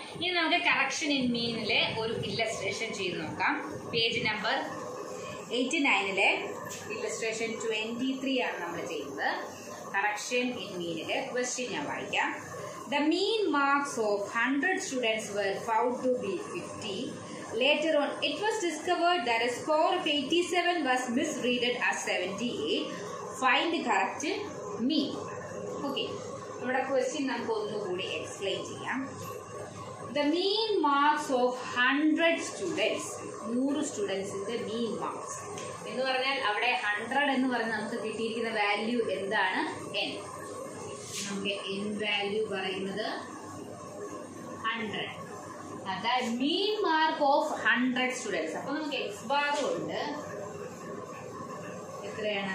ഇനി നമുക്ക് correction in മീനിലെ ഒരു ഇല്ലസ്ട്രേഷൻ ചെയ്ത് നോക്കാം പേജ് നമ്പർ എയ്റ്റി നയനിലെ ഇല്ലസ്ട്രേഷൻ ട്വൻറ്റി ത്രീ ആണ് നമ്മൾ ചെയ്യുന്നത് കറക്ഷൻ ഇൻ മീനിലെ ക്വസ്റ്റ്യൻ ഞാൻ വായിക്കാം the mean marks of hundred students were found to be 50. Later on, it was discovered that a score of 87 was misreaded as 78. Find the correct mean. Okay. നമ്മുടെ question നമുക്ക് ഒന്നുകൂടി explain ചെയ്യാം the mean marks of hundred students നൂറ് സ്റ്റുഡൻസിന്റെ മീൻ marks എന്ന് പറഞ്ഞാൽ അവിടെ hundred എന്ന് പറഞ്ഞ് നമുക്ക് കിട്ടിയിരിക്കുന്ന വാല്യൂ എന്താണ് എൻ നമുക്ക് എൻ വാല്യൂ പറയുന്നത് ഹൺഡ്രഡ് അതായത് mean mark of hundred students അപ്പൊ നമുക്ക് എക്സ് ബാറും ഉണ്ട് എത്രയാണ്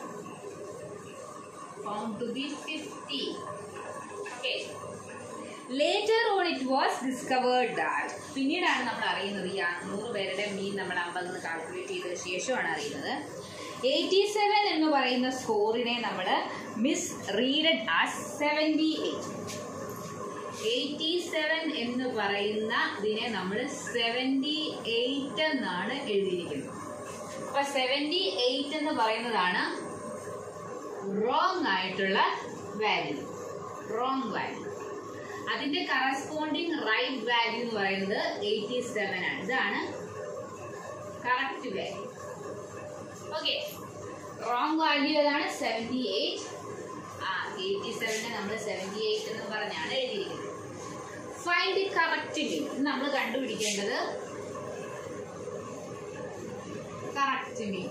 found to be 50. Okay. Later on it was discovered that പിന്നീടാണ് നമ്മൾ അറിയുന്നത് ഈ നൂറ് പേരുടെ മീൻ നമ്മൾ അമ്പതിൽ നിന്ന് കാൽക്കുലേറ്റ് ചെയ്ത ശേഷമാണ് അറിയുന്നത് എയ്റ്റി സെവൻ എന്ന് പറയുന്ന സ്കോറിനെ നമ്മൾ misreaded as seventy eight eighty seven എന്ന് പറയുന്ന ഇതിനെ നമ്മൾ സെവൻറ്റി എയ്റ്റ് എന്നാണ് എഴുതിയിരിക്കുന്നത് അപ്പൊ സെവൻറ്റി എയ്റ്റ് എന്ന് പറയുന്നതാണ് റോങ് ആയിട്ടുള്ള വാല്യൂ റോങ് വാല്യൂ അതിന്റെ കറസ്പോണ്ടിങ് റൈറ്റ് വാല്യൂ എന്ന് പറയുന്നത് എയ്റ്റി സെവൻ ആണ് ഇതാണ് correct value okay wrong value ഏതാണ് സെവൻറ്റി എയ്റ്റ് ആ എയ്റ്റി സെവനെ നമ്മൾ സെവൻറ്റി എയ്റ്റ് എന്ന് പറഞ്ഞാണ് എഴുതിയിരിക്കുന്നത് ഫൈൻഡ് ദി കറക്റ്റ് മീൻ നമ്മൾ കണ്ടുപിടിക്കേണ്ടത് കറക്റ്റ് മീൻ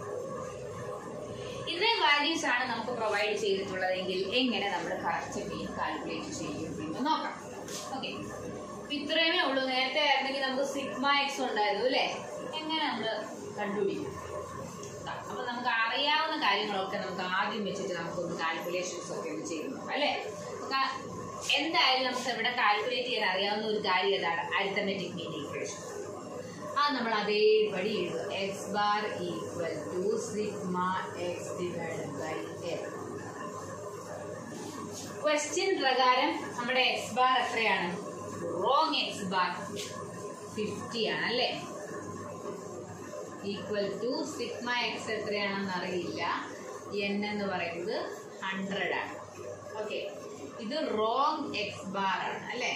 ഇത്രയും വാല്യൂസ് ആണ് നമുക്ക് പ്രൊവൈഡ് ചെയ്തിട്ടുള്ളതെങ്കിൽ എങ്ങനെ നമ്മൾ കറക്റ്റ് മീൻ കാൽക്കുലേറ്റ് ചെയ്യും എന്ന് നോക്കാം ഓക്കെ ഇത്രയുമേ ഉള്ളൂ നേരത്തെ ആയിരുന്നെങ്കിൽ നമുക്ക് സിഗ്മ എക്സ് ഉണ്ടായിരുന്നു അല്ലേ എങ്ങനെ നമ്മൾ കണ്ടുപിടിക്കും അപ്പൊ നമുക്ക് അറിയാവുന്ന കാര്യങ്ങളൊക്കെ നമുക്ക് ആദ്യം വെച്ചിട്ട് നമുക്കൊന്ന് കാൽക്കുലേഷൻസ് ഒക്കെ ഒന്ന് ചെയ്ത് നോക്കാം അല്ലേ ക- എന്തായാലും നമുക്ക് ഇവിടെ കാൽക്കുലേറ്റ് ചെയ്യാൻ അറിയാവുന്ന ഒരു കാര്യം ഏതാണ് അരിത്തമെറ്റിക് മീൻ ഈക്വേഷൻ അത് നമ്മൾ അതേപടി എഴുതുക X bar equal to sigma X divide by L question പ്രകാരം നമ്മുടെ എക്സ് ബാർ എത്രയാണ് റോങ് എക്സ് ബാർ ഫിഫ്റ്റി ആണ് അല്ലേ ഈക്വൽ ടു സിഗ്മ എക്സ് എത്രയാണെന്ന് അറിയില്ല എൻ എന്ന് പറയുന്നത് ഹൺഡ്രഡ് ആണ് ഓക്കെ ഇത് റോങ് എക്സ് ബാർ ആണ് അല്ലേ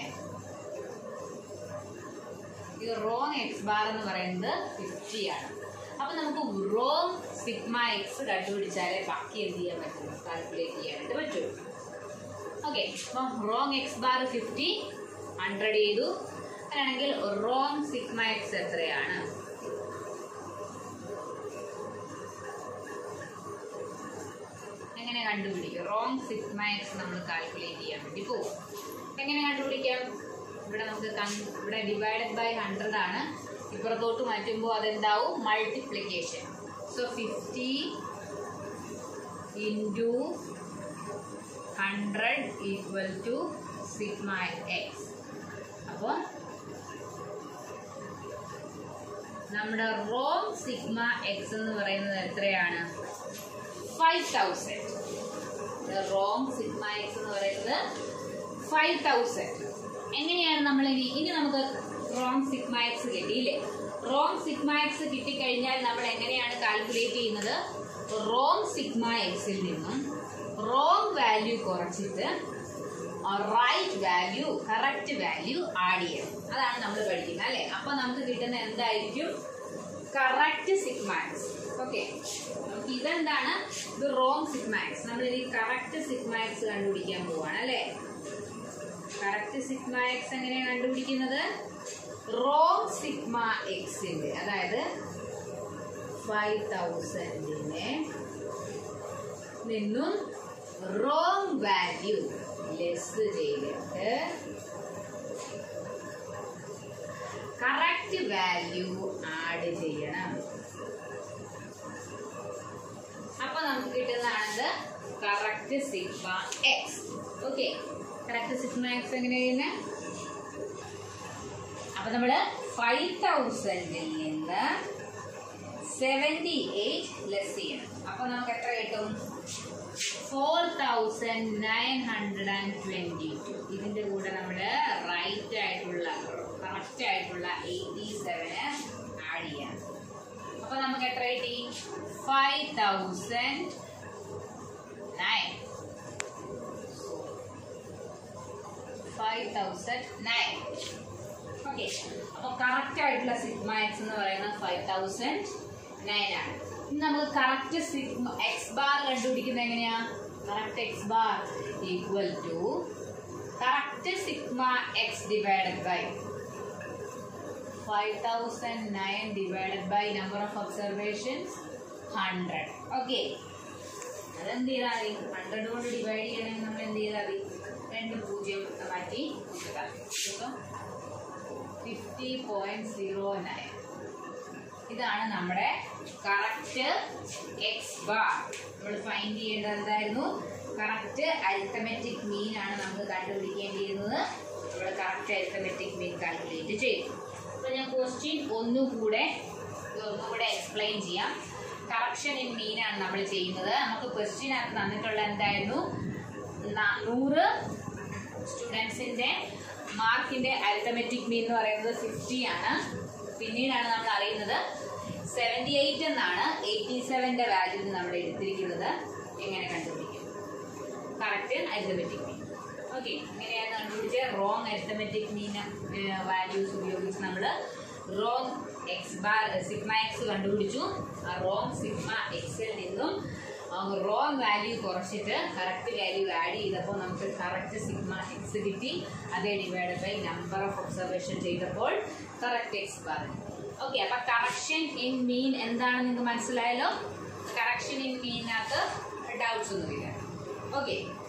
ഇത് റോങ് എക്സ് ബാർ എന്ന് പറയുന്നത് ഫിഫ്റ്റി ആണ് അപ്പൊ നമുക്ക് റോങ് സിഗ്മ എക്സ് കണ്ടുപിടിച്ചാലേ ബാക്കി എന്ത് ചെയ്യാൻ പറ്റുള്ളൂ കാൽക്കുലേറ്റ് ചെയ്യാനായിട്ട് പറ്റുള്ളൂ ഓക്കെ അപ്പം wrong X bar fifty hundred ചെയ്തു അങ്ങനെയാണെങ്കിൽ റോങ് സിഗ്മ എക്സ് എത്രയാണ് എങ്ങനെ കണ്ടുപിടിക്കും റോങ് സിഗ്മ എക്സ് നമ്മൾ കാൽക്കുലേറ്റ് ചെയ്യാൻ വേണ്ടി പോകും എങ്ങനെ കണ്ടുപിടിക്കാം ഇവിടെ നമുക്ക് കൺ- ഇവിടെ ഡിവൈഡഡ് ബൈ ഹൺഡ്രഡ് ആണ് ഇപ്പുറത്തോട്ട് മാറ്റുമ്പോൾ അതെന്താവും multiplication so fifty into hundred equal to sigma X അപ്പോൾ നമ്മുടെ റോങ് സിഗ്മ എക്സ് എന്ന് പറയുന്നത് എത്രയാണ് five thousand wrong sigma X എന്ന് പറയുന്നത് ഫൈവ് തൗസൻഡ് എങ്ങനെയാണ് നമ്മൾ ഇനി ഇനി നമുക്ക് റോങ് സിഗ്മ എക്സ് കിട്ടിയില്ലേ റോങ് സിഗ്മ എക്സ് കിട്ടിക്കഴിഞ്ഞാൽ നമ്മൾ എങ്ങനെയാണ് കാൽക്കുലേറ്റ് ചെയ്യുന്നത് റോങ് സിഗ്മ എക്സിൽ നിന്നും റോങ് വാല്യൂ കുറച്ചിട്ട് right value correct value add ചെയ്യണം അതാണ് നമ്മൾ പഠിക്കുന്നത് അല്ലേ അപ്പൊ നമുക്ക് കിട്ടുന്ന എന്തായിരിക്കും കറക്റ്റ് സിഗ്മാക്സ് ഓക്കെ നമുക്ക് ഇതെന്താണ് ഇത് റോങ് സിഗ്മാക്സ് നമ്മൾ ഇനി കറക്റ്റ് സിഗ്മാക്സ് കണ്ടുപിടിക്കാൻ പോവാണ് അല്ലേ കറക്റ്റ് സിഗ്മ എക്സ് എങ്ങനെയാണ് കണ്ടുപിടിക്കുന്നത് റോങ് സിഗ്മ എക്സിന്റെ അതായത് ഫൈവ് തൗസൻഡിനെ നിന്നും റോങ് വാല്യൂ ലെസ് ചെയ്തിട്ട് കറക്റ്റ് വാല്യൂ ആഡ് ചെയ്യണം അപ്പൊ നമുക്ക് കിട്ടുന്നതാണത് correct sigma X okay correct sigma X എങ്ങനെ ചെയ്യുന്നത് അപ്പൊ നമ്മള് ഫൈവ് തൗസൻഡിൽ നിന്ന് സെവൻറ്റി എയ്റ്റ് ലെസ് ചെയ്യണം അപ്പൊ നമുക്ക് എത്ര കിട്ടും four thousand nine hundred and twenty two ഇതിന്റെ കൂടെ നമ്മൾ റൈറ്റ് ആയിട്ടുള്ള അപ്പൊ നമുക്ക് എത്ര കിട്ടി five thousand nine five thousand nine okay അപ്പൊ കറക്റ്റ് ആയിട്ടുള്ള സിഗ്മ എക്സ് എന്ന് പറയുന്നത് ഫൈവ് തൗസൻഡ് നയൻ ആണ് ഇനി നമുക്ക് കറക്റ്റ് സിഗ്മ എക്സ് ബാർ കണ്ടുപിടിക്കുന്നത് എങ്ങനെയാ correct X bar equal to correct sigma X divided by five thousand nine divided by number of observations hundred okay അതെന്ത് ചെയ്താൽ മതി ഹൺഡ്രഡ് കൊണ്ട് ഡിവൈഡ് ചെയ്യണമെങ്കിൽ നമ്മൾ എന്ത് ചെയ്താൽ മതി രണ്ട് പൂജ്യം മാറ്റി കൊടുത്താൽ ഇപ്പം ഫിഫ്റ്റി പോയിന്റ് സീറോ നയൻ ഇതാണ് നമ്മുടെ കറക്റ്റ് എക്സ് ബാർ നമ്മൾ ഫൈൻഡ് ചെയ്യേണ്ടത് എന്തായിരുന്നു കറക്റ്റ് അരിത്തമെറ്റിക് മീൻ ആണ് നമുക്ക് കണ്ടുപിടിക്കേണ്ടിയിരുന്നത് നമ്മൾ കറക്റ്റ് അരിത്തമെറ്റിക് മീൻ കാൽക്കുലേറ്റ് ചെയ്തു അപ്പോൾ ഞാൻ ക്വസ്റ്റ്യൻ ഒന്നുകൂടെ ഒന്നുകൂടെ എക്സ്പ്ലെയിൻ ചെയ്യാം കറക്ഷൻ ഇൻ മീൻ ആണ് നമ്മൾ ചെയ്യുന്നത് നമുക്ക് ക്വസ്റ്റ്യനകത്ത് തന്നിട്ടുള്ള എന്തായിരുന്നു ന- നൂറ് സ്റ്റുഡൻസിന്റെ മാർക്കിന്റെ അരിത്തമെറ്റിക് മീൻ എന്ന് പറയുന്നത് ഫിഫ്റ്റി ആണ് പിന്നീടാണ് നമ്മൾ അറിയുന്നത് സെവൻറ്റി എയ്റ്റ് എന്നാണ് എയ്റ്റി സെവന്റെ വാല്യൂ നമ്മൾ എടുത്തിരിക്കുന്നത് എങ്ങനെ കണ്ടുപിടിക്കും കറക്റ്റ് അരിത്തമെറ്റിക് മീൻ ഓക്കെ ഇങ്ങനെയാണ് കണ്ടുപിടിച്ച് റോങ് അരിത്തമെറ്റിക് മീൻ വാല്യൂസ് ഉപയോഗിച്ച് നമ്മൾ wrong X bar sigma X കണ്ടുപിടിച്ചു ആ റോങ് സിഗ്മ എക്സിൽ നിന്നും റോങ് വാല്യൂ കുറച്ചിട്ട് കറക്റ്റ് വാല്യൂ ആഡ് ചെയ്തപ്പോൾ നമുക്ക് കറക്റ്റ് സിഗ്മ എക്സ് കിട്ടി അതേ divide by number of observation ചെയ്തപ്പോൾ കറക്റ്റ് എക്സ് ബാർ ഓക്കെ അപ്പൊ കറക്ഷൻ ഇൻ മീൻ എന്താണെന്ന് നിങ്ങൾക്ക് മനസ്സിലായല്ലോ കറക്ഷൻ ഇൻ മീനകത്ത് ഡൗട്ട്സ് ഒന്നുമില്ല ഓക്കെ